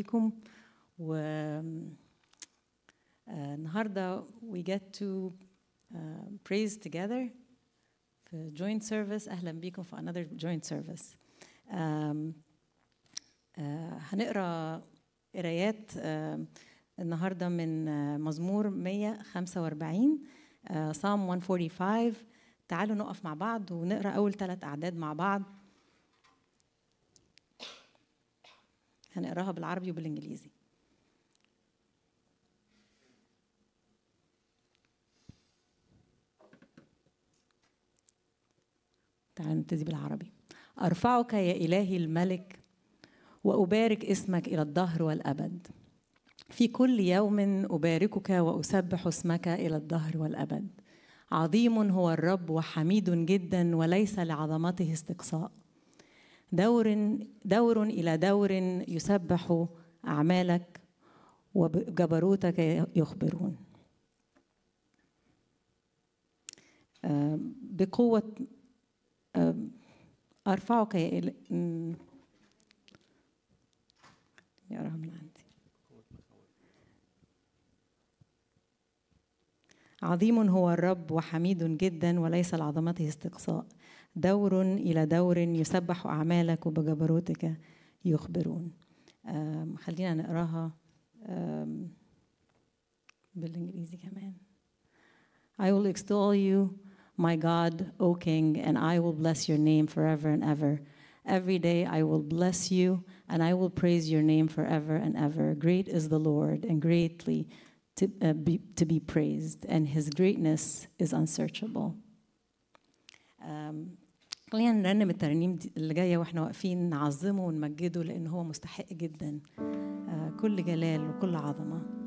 بيكم و آه، النهارده we get to uh, praise together في joint service اهلا بيكم في another joint service um, uh, هنقرا قرايات uh, النهارده من uh, مزمور 145 uh, Psalm 145 تعالوا نقف مع بعض ونقرا اول ثلاث اعداد مع بعض هنقراها بالعربي وبالانجليزي تعالوا نبتدي بالعربي أرفعك يا إلهي الملك وأبارك اسمك إلى الدهر والأبد في كل يوم أباركك وأسبح اسمك إلى الدهر والأبد عظيم هو الرب وحميد جدا وليس لعظمته استقصاء دور دور إلى دور يسبح أعمالك وجبروتك يخبرون بقوة أرفعك يا إل... يقراها من عندي عظيم هو الرب وحميد جدا وليس لعظمته استقصاء دور إلى دور يسبح أعمالك وبجبروتك يخبرون خلينا نقراها بالإنجليزي كمان I will extol you my God, O King, and I will bless your name forever and ever. Every day I will bless you, and I will praise your name forever and ever. Great is the Lord, and greatly to, uh, be, to be praised, and his greatness is unsearchable. خلينا نرنم الترانيم اللي جايه واحنا واقفين نعظمه ونمجده لان هو مستحق جدا كل جلال وكل عظمه